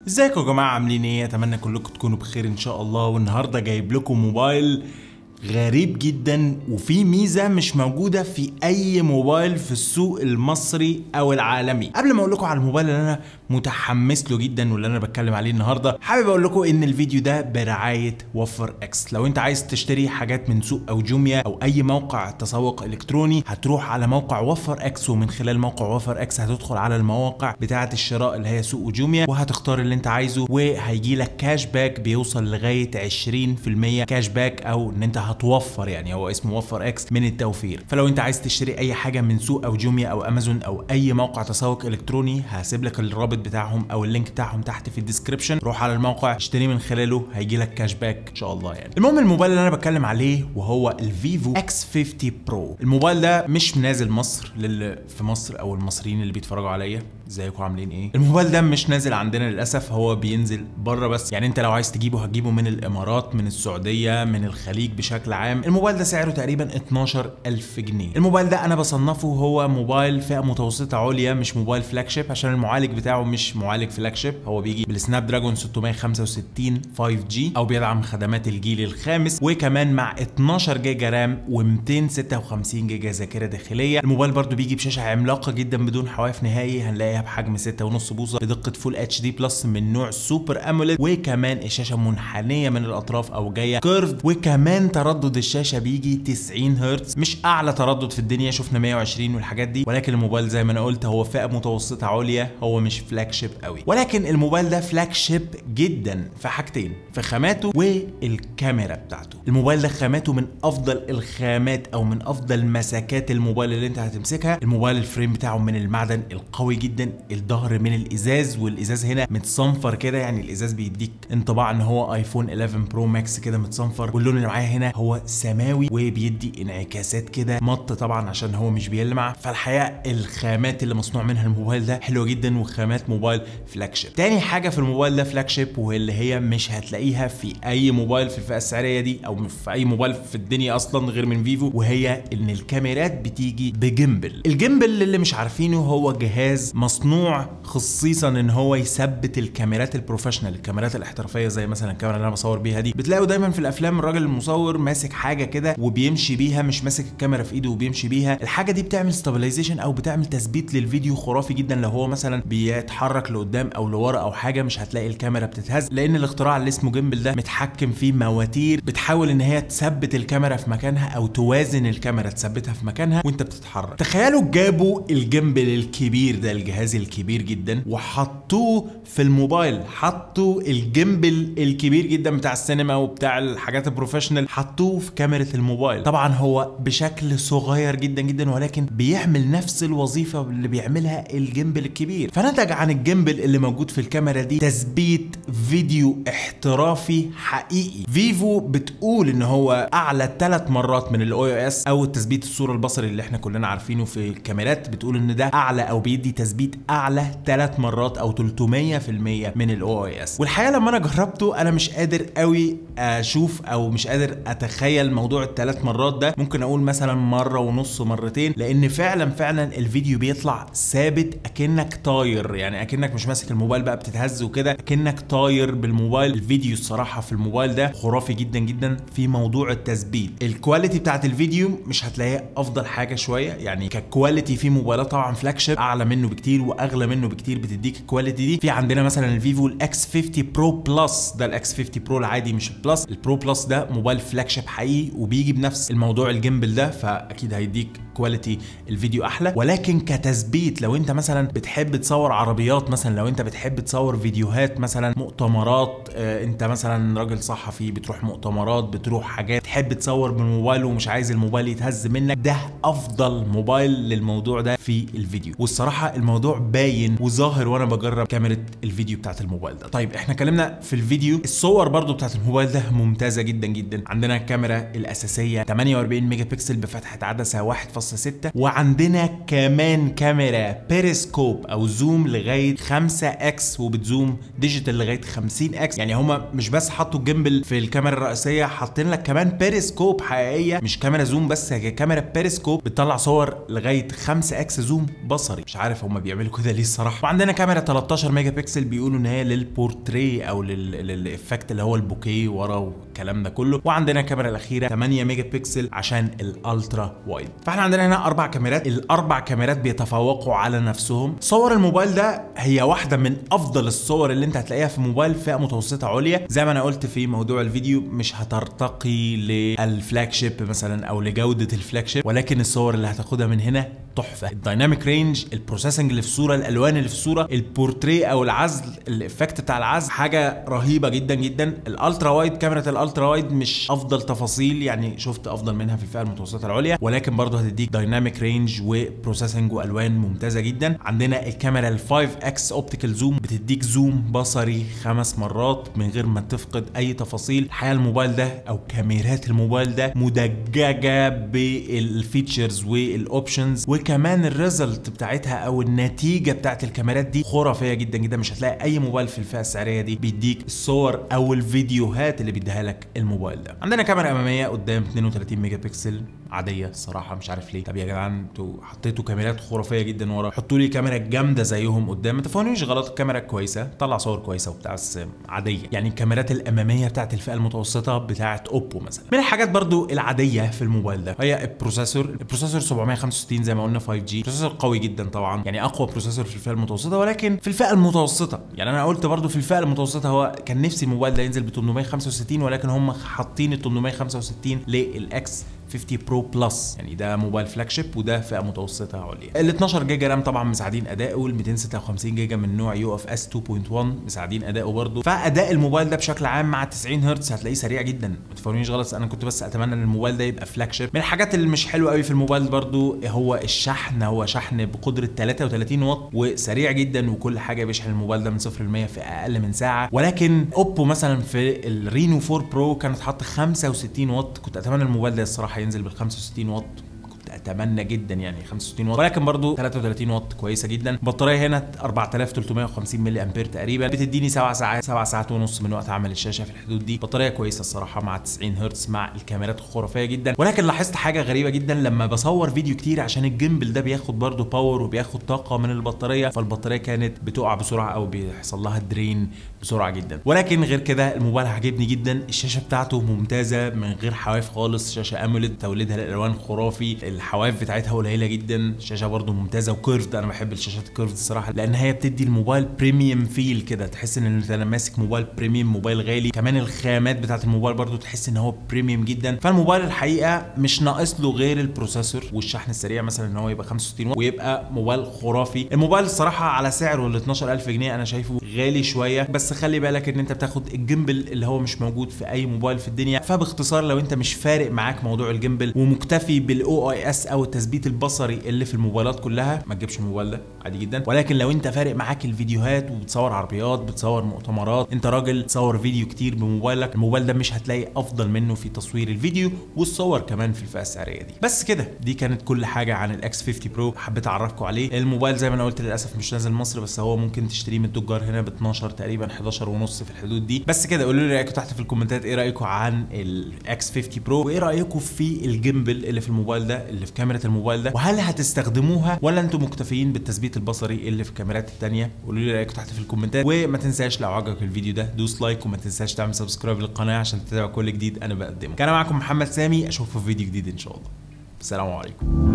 ازيكم يا جماعه عاملين ايه اتمنى كلكم تكونوا بخير ان شاء الله والنهارده جايب لكم موبايل غريب جدا وفي ميزه مش موجوده في اي موبايل في السوق المصري او العالمي قبل ما اقول لكم على الموبايل اللي انا متحمس له جدا واللي انا بتكلم عليه النهارده حابب اقول لكم ان الفيديو ده برعايه وفر اكس لو انت عايز تشتري حاجات من سوق او جوميا او اي موقع تسوق الكتروني هتروح على موقع وفر اكس ومن خلال موقع وفر اكس هتدخل على المواقع بتاعه الشراء اللي هي سوق وجوميا وهتختار اللي انت عايزه وهيجي لك كاش باك بيوصل لغايه 20% كاش باك او ان انت هتوفر يعني هو اسمه وفر اكس من التوفير فلو انت عايز تشتري اي حاجه من سوق او جوميا او امازون او اي موقع تسوق الكتروني هسيب لك الرابط بتاعهم او اللينك بتاعهم تحت في الديسكربشن روح على الموقع اشتري من خلاله هيجي لك كاش باك ان شاء الله يعني المهم الموبايل اللي انا بتكلم عليه وهو الفيفو اكس 50 برو الموبايل ده مش نازل مصر للي في مصر او المصريين اللي بيتفرجوا عليا ازيكم عاملين ايه الموبايل ده مش نازل عندنا للاسف هو بينزل بره بس يعني انت لو عايز تجيبه هتجيبه من الامارات من السعوديه من الخليج بشكل عام الموبايل ده سعره تقريبا 12000 جنيه الموبايل ده انا بصنفه هو موبايل فئه متوسطه عليا مش موبايل فلاج شيب عشان المعالج بتاعه مش معالج فلاج شيب هو بيجي بالسناب دراجون 665 5G او بيدعم خدمات الجيل الخامس وكمان مع 12 جيجا رام و256 جيجا ذاكره داخليه الموبايل برده بيجي بشاشه عملاقه جدا بدون حواف نهائي هنلاقيها بحجم 6.5 بوصه بدقه فول اتش دي بلس من نوع سوبر اموليد وكمان الشاشه منحنيه من الاطراف او جايه كيرفد وكمان تردد الشاشه بيجي 90 هرتز مش اعلى تردد في الدنيا شفنا 120 والحاجات دي ولكن الموبايل زي ما انا قلت هو فئه متوسطه عليا هو مش فلاج شيب قوي ولكن الموبايل ده فلاج شيب جدا في حاجتين في خاماته والكاميرا بتاعته الموبايل ده خاماته من افضل الخامات او من افضل مساكات الموبايل اللي انت هتمسكها الموبايل الفريم بتاعه من المعدن القوي جدا الظهر من الازاز والازاز هنا متصنفر كده يعني الازاز بيديك انطباع ان هو ايفون 11 برو ماكس كده متصنفر واللون اللي معايا هنا هو سماوي وبيدي انعكاسات كده مط طبعا عشان هو مش بيلمع فالحقيقه الخامات اللي مصنوع منها الموبايل ده حلوه جدا وخامات موبايل فلاج شيب تاني حاجه في الموبايل ده فلاج شيب واللي هي مش هتلاقيها في اي موبايل في الفئه السعريه دي او في اي موبايل في الدنيا اصلا غير من فيفو وهي ان الكاميرات بتيجي بجيمبل الجيمبل اللي مش عارفينه هو جهاز مصنوع خصيصا ان هو يثبت الكاميرات البروفيشنال الكاميرات الاحترافيه زي مثلا الكاميرا اللي انا بصور بيها دي بتلاقوا دايما في الافلام الراجل المصور ماسك حاجه كده وبيمشي بيها مش ماسك الكاميرا في ايده وبيمشي بيها الحاجه دي بتعمل ستابلايزيشن او بتعمل تثبيت للفيديو خرافي جدا لو هو مثلا بيتحرك لقدام او لورا او حاجه مش هتلاقي الكاميرا بتتهز لان الاختراع اللي اسمه جيمبل ده متحكم فيه مواتير بتحاول ان هي تثبت الكاميرا في مكانها او توازن الكاميرا تثبتها في مكانها وانت بتتحرك تخيلوا جابوا الجيمبل الكبير ده الجهاز الكبير جدا وحطوه في الموبايل حطوا الجيمبل الكبير جدا بتاع السينما وبتاع الحاجات البروفيشنال حطوه في كاميرا الموبايل طبعا هو بشكل صغير جدا جدا ولكن بيعمل نفس الوظيفه اللي بيعملها الجيمبل الكبير فنتج عن الجيمبل اللي موجود في الكاميرا دي تثبيت فيديو احترافي حقيقي فيفو بتقول ان هو اعلى ثلاث مرات من الاو اس او تثبيت الصوره البصري اللي احنا كلنا عارفينه في الكاميرات بتقول ان ده اعلى او بيدي تثبيت اعلى ثلاث مرات او 300% من الاو اس والحقيقه لما انا جربته انا مش قادر قوي اشوف او مش قادر اتخيل موضوع الثلاث مرات ده ممكن اقول مثلا مره ونص مرتين لان فعلا فعلا الفيديو بيطلع ثابت اكنك طاير يعني اكنك مش ماسك الموبايل بقى بتتهز وكده اكنك طاير بالموبايل الفيديو الصراحه في الموبايل ده خرافي جدا جدا في موضوع التثبيت الكواليتي بتاعت الفيديو مش هتلاقيها افضل حاجه شويه يعني ككواليتي في موبايلات طبعا فلاج شيب اعلى منه بكتير واغلى منه بكتير بتديك الكواليتي دي في عندنا مثلا الفيفو الاكس 50 برو بلس ده الاكس 50 برو العادي مش البلس البرو بلس ده موبايل فلاج شيب حقيقي وبيجي بنفس الموضوع الجيمبل ده فاكيد هيديك كواليتي الفيديو احلى ولكن كتثبيت لو انت مثلا بتحب تصور عربيات مثلا لو انت بتحب تصور فيديوهات مثلا مؤتمرات آه انت مثلا راجل صحفي بتروح مؤتمرات بتروح حاجات تحب تصور بالموبايل ومش عايز الموبايل يتهز منك ده افضل موبايل للموضوع ده في الفيديو والصراحه الموضوع باين وظاهر وانا بجرب كاميرا الفيديو بتاعت الموبايل ده طيب احنا اتكلمنا في الفيديو الصور برضو بتاعت الموبايل ده ممتازه جدا جدا عندنا الكاميرا الاساسيه 48 ميجا بكسل بفتحه عدسه 1.8 2.6 وعندنا كمان كاميرا بيريسكوب او زوم لغايه 5 اكس وبتزوم ديجيتال لغايه 50 اكس يعني هما مش بس حطوا الجيمبل في الكاميرا الرئيسيه حاطين لك كمان بيريسكوب حقيقيه مش كاميرا زوم بس هي كاميرا بيريسكوب بتطلع صور لغايه 5 اكس زوم بصري مش عارف هما بيعملوا كده ليه الصراحه وعندنا كاميرا 13 ميجا بكسل بيقولوا ان هي للبورتري او للافكت اللي هو البوكيه ورا والكلام ده كله وعندنا الكاميرا الاخيره 8 ميجا بكسل عشان الالترا وايد فاحنا عندنا هنا اربع كاميرات الاربع كاميرات بيتفوقوا على نفسهم صور الموبايل ده هي واحده من افضل الصور اللي انت هتلاقيها في موبايل فئه متوسطه عليا زي ما انا قلت في موضوع الفيديو مش هترتقي للفلاج شيب مثلا او لجوده الفلاج شيب ولكن الصور اللي هتاخدها من هنا تحفه الدايناميك رينج البروسيسنج اللي في الصوره الالوان اللي في الصوره البورتري او العزل الافكت بتاع العزل حاجه رهيبه جدا جدا الالترا وايد كاميرا الالترا وايد مش افضل تفاصيل يعني شفت افضل منها في الفئه المتوسطه العليا ولكن برضه هتديك دايناميك رينج وبروسيسنج والوان ممتازه جدا عندنا الكاميرا ال 5 اكس اوبتيكال زوم بتديك زوم بصري خمس مرات من غير ما تفقد اي تفاصيل الحقيقه الموبايل ده او كاميرات الموبايل ده مدججه بالفيتشرز والاوبشنز وكمان الريزلت بتاعتها او النتيجه بتاعت الكاميرات دي خرافيه جدا جدا مش هتلاقي اي موبايل في الفئه السعريه دي بيديك الصور او الفيديوهات اللي بيديها لك الموبايل ده عندنا كاميرا اماميه قدام 32 ميجا بكسل عاديه الصراحه مش عارف ليه طب يا جدعان انتوا حطيتوا كاميرات خرافيه جدا ورا حطوا لي كاميرا جامده زيهم قدام ما تفهمونيش غلط الكاميرا كويسه طلع صور كويسه وبتاع بس عاديه يعني الكاميرات الاماميه بتاعت الفئه المتوسطه بتاعت اوبو مثلا من الحاجات برضو العاديه في الموبايل ده هي البروسيسور البروسيسور 765 زي ما قلنا 5 جي بروسيسور قوي جدا طبعا يعني اقوى بروسيسور في الفئه المتوسطه ولكن في الفئه المتوسطه يعني انا قلت برضو في الفئه المتوسطه هو كان نفسي الموبايل ده ينزل ب 865 ولكن هم حاطين ال 865 للاكس 50 برو بلس يعني ده موبايل فلاج شيب وده فئه متوسطه عليا ال 12 جيجا رام طبعا مساعدين اداؤه ال 256 جيجا من نوع يو اف اس 2.1 مساعدين اداؤه برضه فاداء الموبايل ده بشكل عام مع 90 هرتز هتلاقيه سريع جدا ما تفهمونيش غلط انا كنت بس اتمنى ان الموبايل ده يبقى فلاج شيب من الحاجات اللي مش حلوه قوي في الموبايل برضه هو الشحن هو شحن بقدره 33 واط وسريع جدا وكل حاجه بيشحن الموبايل ده من 0 ل 100 في اقل من ساعه ولكن اوبو مثلا في الرينو 4 برو كانت حاطه 65 واط كنت اتمنى الموبايل ده الصراحه ينزل بال 65 واط كنت اتمنى جدا يعني 65 واط ولكن برضو 33 واط كويسه جدا البطاريه هنا 4350 ملي امبير تقريبا بتديني 7 ساعات 7 ساعات ونص من وقت عمل الشاشه في الحدود دي بطاريه كويسه الصراحه مع 90 هرتز مع الكاميرات الخرافيه جدا ولكن لاحظت حاجه غريبه جدا لما بصور فيديو كتير عشان الجيمبل ده بياخد برضو باور وبياخد طاقه من البطاريه فالبطاريه كانت بتقع بسرعه او بيحصل لها درين بسرعه جدا ولكن غير كده الموبايل عجبني جدا الشاشه بتاعته ممتازه من غير حواف خالص شاشه اموليد توليدها للالوان خرافي الحواف بتاعتها قليله جدا الشاشه برده ممتازه وكيرفد انا بحب الشاشات الكيرفد الصراحه لان هي بتدي الموبايل بريميوم فيل كده تحس ان انت ماسك موبايل بريميوم موبايل غالي كمان الخامات بتاعت الموبايل برده تحس ان هو بريميوم جدا فالموبايل الحقيقه مش ناقص له غير البروسيسور والشحن السريع مثلا ان هو يبقى 65 ويبقى موبايل خرافي الموبايل الصراحه على سعره ال 12000 جنيه انا شايفه غالي شويه بس خلي بالك ان انت بتاخد الجيمبل اللي هو مش موجود في اي موبايل في الدنيا فباختصار لو انت مش فارق معاك موضوع الجيمبل ومكتفي بالاو اي اس او التثبيت البصري اللي في الموبايلات كلها ما تجيبش الموبايل ده عادي جدا ولكن لو انت فارق معاك الفيديوهات وبتصور عربيات بتصور مؤتمرات انت راجل تصور فيديو كتير بموبايلك الموبايل ده مش هتلاقي افضل منه في تصوير الفيديو والصور كمان في الفئه السعريه دي بس كده دي كانت كل حاجه عن الاكس 50 برو حبيت اعرفكم عليه الموبايل زي ما انا قلت للاسف مش نازل مصر بس هو ممكن تشتريه من التجار هنا ب 12 تقريبا 11 ونص في الحدود دي بس كده قولوا لي رايكم تحت في الكومنتات ايه رايكم عن الاكس 50 برو وايه رايكم في الجيمبل اللي في الموبايل ده اللي في كاميرا الموبايل ده وهل هتستخدموها ولا انتم مكتفيين بالتثبيت البصري اللي في الكاميرات الثانيه قولوا لي رايكم تحت في الكومنتات وما تنساش لو عجبك الفيديو ده دوس لايك وما تنساش تعمل سبسكرايب للقناه عشان تتابع كل جديد انا بقدمه كان معاكم محمد سامي اشوفكم في فيديو جديد ان شاء الله السلام عليكم